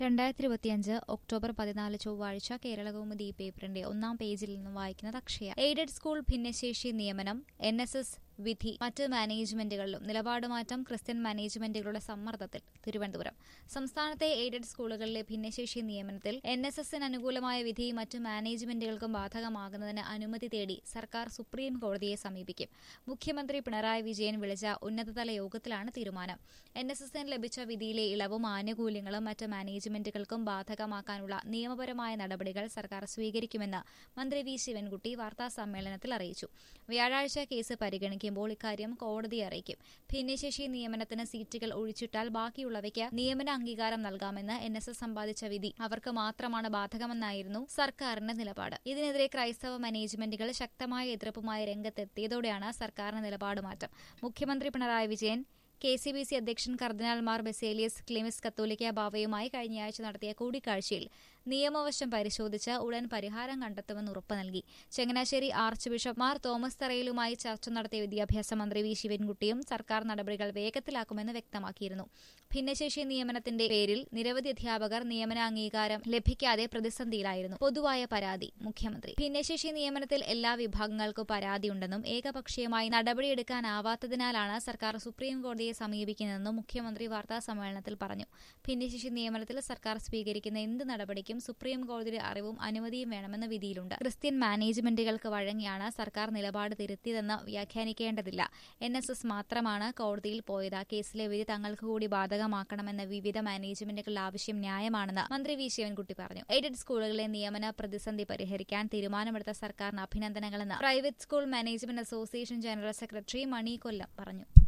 രണ്ടായിരത്തി ഇരുപത്തിയഞ്ച് ഒക്ടോബർ പതിനാല് ചൊവ്വാഴ്ച കേരളകൗമുദി പേപ്പറിന്റെ ഒന്നാം പേജിൽ നിന്ന് വായിക്കുന്നത് അക്ഷയ എയ്ഡഡ് സ്കൂൾ ഭിന്നശേഷി നിയമനം എൻ എസ് എസ് വിധി മറ്റ് മാനേജ്മെന്റുകളിലും നിലപാട് മാറ്റം ക്രിസ്ത്യൻ മാനേജ്മെന്റുകളുടെ സമ്മർദ്ദത്തിൽ തിരുവനന്തപുരം സംസ്ഥാനത്തെ എയ്ഡഡ് സ്കൂളുകളിലെ ഭിന്നശേഷി നിയമനത്തിൽ എൻ എസ് എസിന് അനുകൂലമായ വിധി മറ്റ് മാനേജ്മെന്റുകൾക്കും ബാധകമാകുന്നതിന് അനുമതി തേടി സർക്കാർ സുപ്രീം കോടതിയെ സമീപിക്കും മുഖ്യമന്ത്രി പിണറായി വിജയൻ വിളിച്ച ഉന്നതതല യോഗത്തിലാണ് തീരുമാനം എൻ എസ് എസിന് ലഭിച്ച വിധിയിലെ ഇളവും ആനുകൂല്യങ്ങളും മറ്റ് മാനേജ്മെന്റുകൾക്കും ബാധകമാക്കാനുള്ള നിയമപരമായ നടപടികൾ സർക്കാർ സ്വീകരിക്കുമെന്ന് മന്ത്രി വി ശിവൻകുട്ടി വാർത്താ സമ്മേളനത്തിൽ അറിയിച്ചു വ്യാഴാഴ്ച കേസ് പരിഗണിക്കുമ്പോൾ ഇക്കാര്യം കോടതിയെ അറിയിക്കും ഭിന്നശേഷി നിയമനത്തിന് സീറ്റുകൾ ഒഴിച്ചിട്ടാൽ ബാക്കിയുള്ളവയ്ക്ക് നിയമന അംഗീകാരം നൽകാമെന്ന് എൻ എസ് എസ് സമ്പാദിച്ച വിധി അവർക്ക് മാത്രമാണ് ബാധകമെന്നായിരുന്നു സർക്കാരിന്റെ നിലപാട് ഇതിനെതിരെ ക്രൈസ്തവ മാനേജ്മെന്റുകൾ ശക്തമായ എതിർപ്പുമായി രംഗത്തെത്തിയതോടെയാണ് സർക്കാരിന്റെ നിലപാട് മാറ്റം മുഖ്യമന്ത്രി Pinarayi Vijayan K C B C അധ്യക്ഷൻ കർദിനാൾ മാർ ബെസേലിയസ് ക്ലിമിസ് കത്തോലിക്ക ബാവയുമായി കഴിഞ്ഞയാഴ്ച നടത്തിയ കൂടിക്കാഴ്ചയിൽ നിയമവശം പരിശോധിച്ച് ഉടൻ പരിഹാരം കണ്ടെത്തുമെന്ന് ഉറപ്പ് നൽകി Changanassery archbishop Mar Thomas തറയിലുമായി ചർച്ച നടത്തിയ വിദ്യാഭ്യാസ മന്ത്രി വി ശിവൻകുട്ടിയും സർക്കാർ നടപടികൾ വേഗത്തിലാക്കുമെന്ന് വ്യക്തമാക്കിയിരുന്നു ഭിന്നശേഷി നിയമനത്തിന്റെ പേരിൽ നിരവധി അധ്യാപകർ നിയമന അംഗീകാരം ലഭിക്കാതെ പ്രതിസന്ധിയിലായിരുന്നു പൊതുവായ പരാതി മുഖ്യമന്ത്രി ഭിന്നശേഷി നിയമനത്തിൽ എല്ലാ വിഭാഗങ്ങൾക്കും പരാതിയുണ്ടെന്നും ഏകപക്ഷീയമായി നടപടിയെടുക്കാനാവാത്തതിനാലാണ് സർക്കാർ സുപ്രീം കോടതിയെ സമീപിക്കുന്നതെന്നും മുഖ്യമന്ത്രി വാർത്താ സമ്മേളനത്തിൽ പറഞ്ഞു ഭിന്നശേഷി നിയമനത്തിൽ സർക്കാർ സ്വീകരിക്കുന്ന എന്ത് നടപടിക്കും സുപ്രീം കോടതിയുടെ അറിവും അനുമതിയും വേണമെന്ന വിധിയിലുണ്ട് ക്രിസ്ത്യൻ മാനേജ്മെന്റുകൾക്ക് വഴങ്ങിയാണ് സർക്കാർ നിലപാട് തിരുത്തിയതെന്ന് വ്യാഖ്യാനിക്കേണ്ടതില്ല എൻ എസ് എസ് മാത്രമാണ് കോടതിയിൽ പോയത് കേസിലെ വിധി തങ്ങൾക്ക് കൂടി ബാധകമാക്കണമെന്ന വിവിധ മാനേജ്മെന്റുകളുടെ ആവശ്യം ന്യായമാണെന്ന് മന്ത്രി വി ശിവൻകുട്ടി പറഞ്ഞു എയ്ഡഡ് സ്കൂളുകളിലെ നിയമന പ്രതിസന്ധി പരിഹരിക്കാൻ തീരുമാനമെടുത്ത സർക്കാരിന് അഭിനന്ദനങ്ങളെന്ന് private school management association general secretary Mani Kollam പറഞ്ഞു